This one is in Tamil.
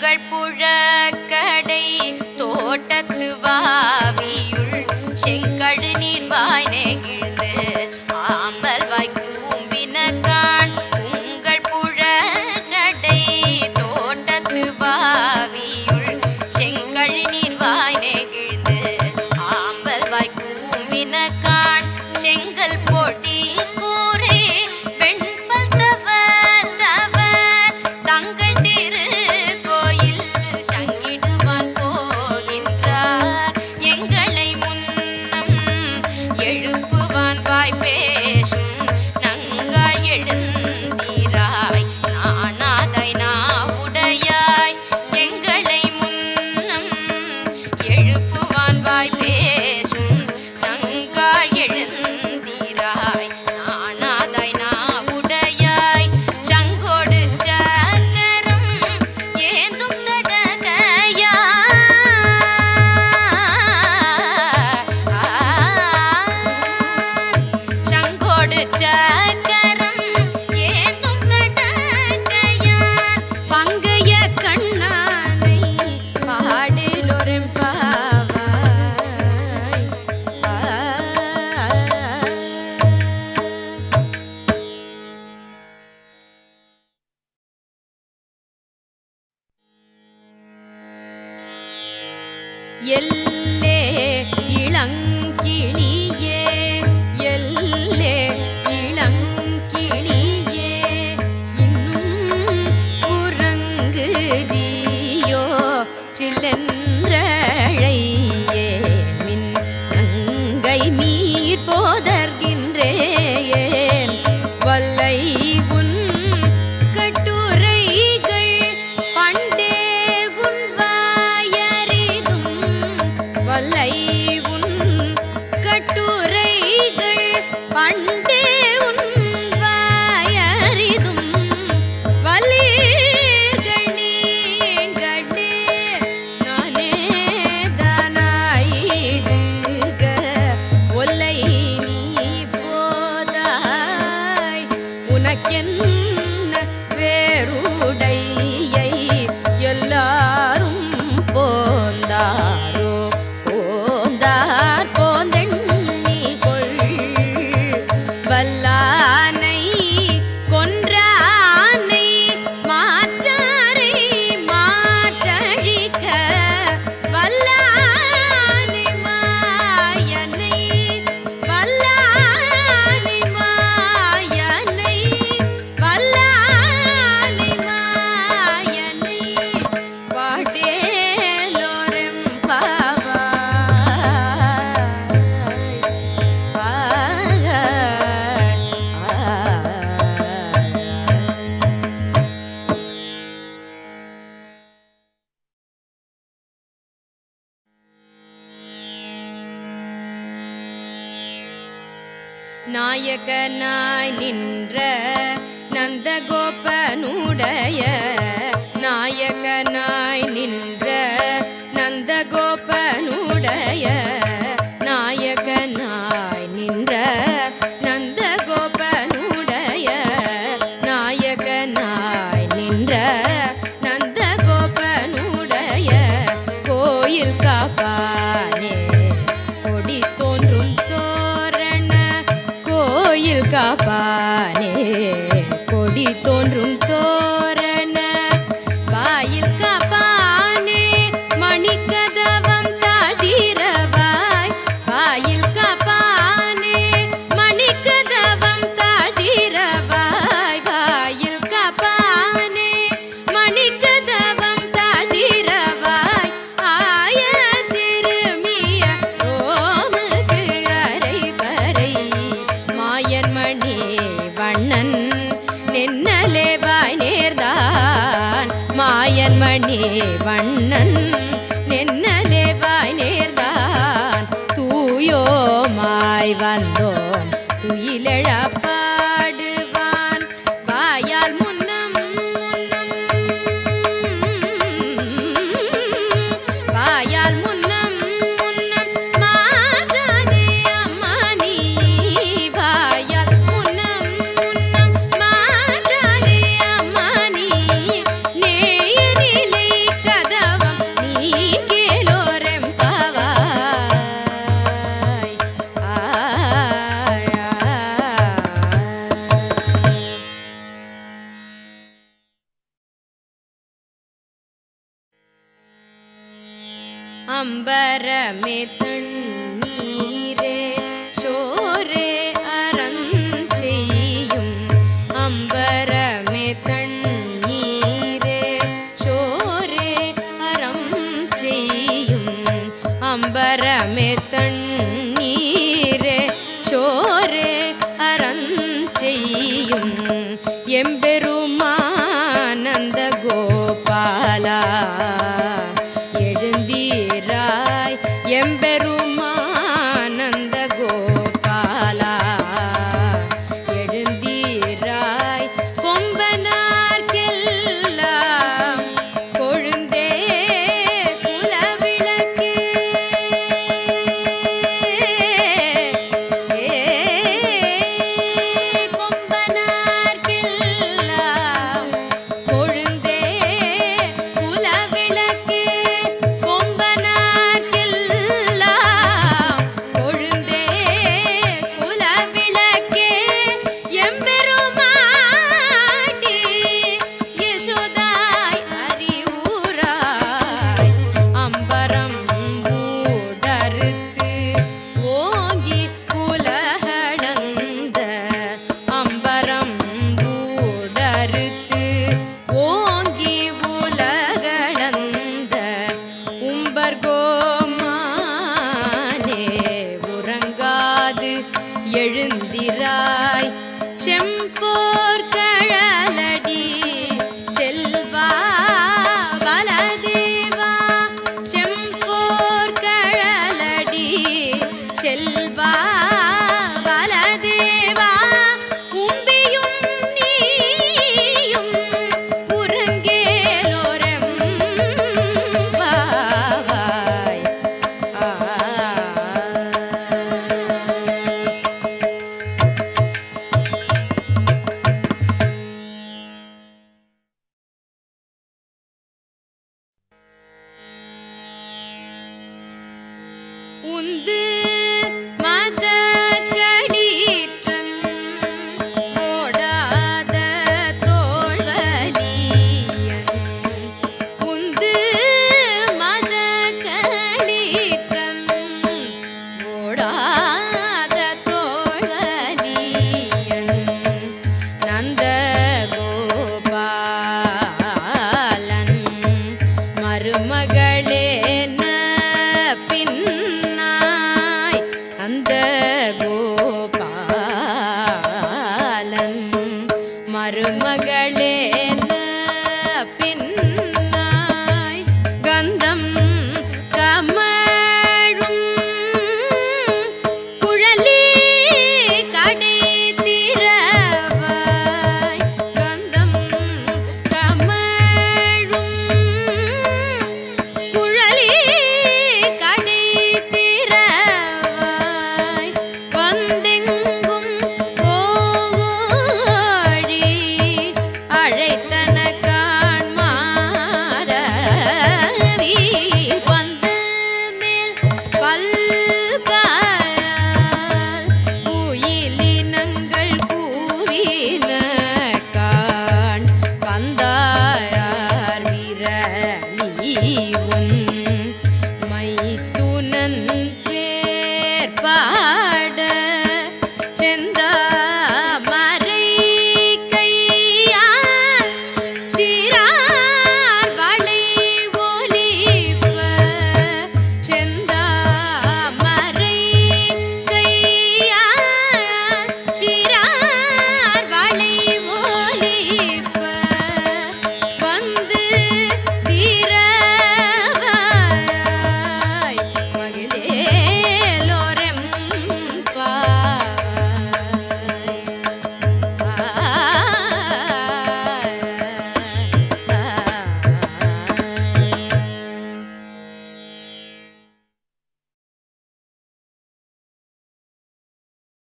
உங்கள் புழக்கடை தோட்டத்து வாவியுள் செங்கழு நீர்வாய் நெகிழ்ந்து ஆம்பல் வாய் கூம்பின காண் உங்கள் புழக்கடை தோட்டத்து வாவியுள் செங்கழு நீர்வாய் நெகிழ்ந்து ஆம்பல் வாய் கூம்பின காண் செங்கல் பொடி கூரே வெண்பல் தவர் தவர் தங்கள் திரு கோயில் சங்கிடுவான் போகின்றார் எங்களை முன்னம் எழுப்புவான் வாய் பேசும் நங்காய் எழுந்தீராய் நானாதை நாவுடையாய் எங்களை முன்னம் எழுப்புவான் வாய் பேசும் நங்காய் எழுந்தீராய் நானாதாய் நாவுடையாய் சங்கோடு சக்கரம் ஏந்தும் தடகையா சங்கோடு சக்கரம் ஏந்தும் தடகையான் பங்கைய கண்ணானை பாடிலொரும் பாவாய் எல்லே இளங்கிளியே எல்லே இளங்கிளியே இன்னும் உறங்குதியோ சில்லென்றழையே மின் அங்கை மீர் போதர்கின்றேன் வல்லை உன் கட்டுரைகள் பண்டே உன் வாயறிதும் வல்லை உன் கட்டுரைகள் பண்டே உன் வாயறிதும் வலீர்கள் நீங்களே நானே தானாயிடுக ஒல்லை நீ போதாய் உனக்கென்ன வேறுடையை எல்லாரும் போந்தாரோ போந்தார் போந்தெண்ணி கொள் வல்லானை கொன்றானை மாற்றாரை மாற்றழிக்க வல்லானை மாயனை வல்லானை மாயனை வல்லானை மாயனை பாடேலோரம் நாயகனாய் நின்ற நந்தகோபனுடைய நாயகனாய் நின்ற நந்தகோபனுடைய நாயகனாய் நின்ற நந்தகோபனுடைய நாயகனாய் நின்ற நந்தகோபனுடைய கோயில் காப்பானே கொடி தோன்றும் தோரண கோயில் காப்பானே கொடி தோன்றும் தோரண வாயில் காப்பானே மணிக்கதவம் தாழ்த்திரவாய் வாயில் காப்பானே மணிக்கதவம் தாழ்த்திரவாய் வாயில் காப்பானே மணிக்கதவம் தாழ்த்திரவாய் ஆய சிறுமிய ஓமுக்கு அரை பறை மாயன் மணி வண்ணன் நின்னலே வாய் நேர்தான் மாயன் மணி வண்ணன் நின்னலே வாய் நேர்தான் தூயோமாய் வந்தோம் துயிலெழ பாடுவான் வாயால் முன்னம் வாயால் முன்னம் முன்னம் மாறாதே அம்மா நீ வாயால் முன்னம் முன்னம் மாறாதே அம்மா நீ நேயரிலை அம்பரமே தண்ணீரே சோரே அறஞ்செய்யும் அம்பரமே தண்ணீரே சோரே அறம் செய்யும் அம்பரமே தண்ணீரே சோரே அறஞ்செய்யும் எம்பெருமானந்த கோபாலா எழுந்தீராய் எம்பெருமானந்த கோபாலா எழுந்தீராய் கொம்பனார்க்கெல்லாம் கொழுந்தே குலவிளக்கு கொம்பனார்க்கெல்லாம் கொழுந்தே குலவிளக்கு கொம்பனார்க்கெல்லாம் கொழுந்தே குலவிளக்கே எம்பெருமாட்டி யசோதாய் அறிவுராய் அம்பரம் மூடறுத்து ஓங்கி உலகளந்த அம்பரம் மூடறுத்து ஓங்கி உலகளந்த உம்பர்கோமானே உறங்காது எழுந்திராய் செம்போர் கழலடி செல்வா பலதேவா செம்போர் கழலடி செல்வா பலதேவா உம்பியும் நீயும் உறங்கேலோரம் வாவாய் ஆ உந்து மத களீற்றம் ஓடாத தோல்வலியன் உந்து மத களீற்றம் ஓடாத தோல்வலியன் நந்த கோபாலன் மருமகளே பின்னாய் அந்த கோபாலன் மருமகளே